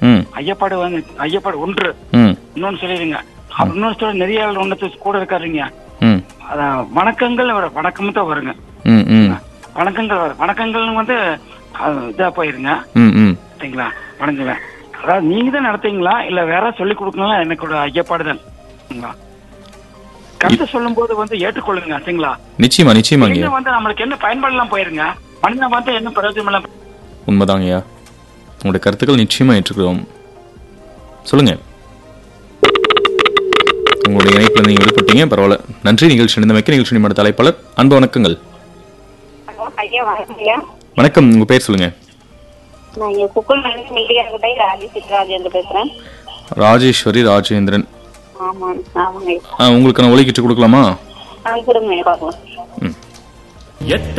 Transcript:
ம் ஐயப்பாடு வந்து ஐயப்பாடு ஒன்று ம் இன்னொன்னு சொல்லிடுங்க அப்புறம் இன்னொரு சொல்ல நிறைய ஒன்றத்து கூட இருக்காருங்க ம் அதான் வணக்கங்கள் வரும் வணக்கம் தான் வருங்க ம் ம் வணக்கங்கள் வரும் வணக்கங்கள் வந்து அது இதா போயிருங்க ம் ம் சரிங்களா வணங்குங்க அதாவது நீங்க தான் நடத்தீங்களா இல்ல வேற சொல்லி கொடுக்கலாம் எனக்கு ஒரு ஐயப்பாடு தான் சரிங்களா கருத்து சொல்லும் போது வந்து ஏற்றுக்கொள்ளுங்க சரிங்களா நிச்சயமா நிச்சயமாங்கய்யா இன்னும் வந்து நம்மளுக்கு என்ன பயன்பாடுலாம் போயிருங்க மனிதன் வந்து என்ன பிரயோஜனம் எல்லாம் உண்மைதாங்கய்யா உங்களுடைய கருத்துக்கள் நிச்சயமா ஏற்றுக்கிறோம் சொல்லுங்க உங்களுடைய இணைப்பில் நீங்கள் விடுபட்டீங்க பரவாயில்ல நன்றி நிகழ்ச்சி நினைந்தமைக்கு நிகழ்ச்சி நிமிட தலைப்பாளர் அன்பு வணக்கங்கள் ஹலோ ஐயா வணக்கம் ஐயா வணக்கம் உங்க பேர் சொல்லுங்க நான் இங்க குக்குள்லேருந்து மீடியா கிட்டே ராஜி சித்ராஜேந்திர பேசுறேன் ராஜேஸ்வரி ராஜேந்திரன் ஆமாம் ஆமாங்க ஐயா ஆ, உங்களுக்கு நான் ஒலிக்கிட்டு கொடுக்கலாமா ஆ கொடுங்க ஐயா பார்க்கலாம் ம் எத்த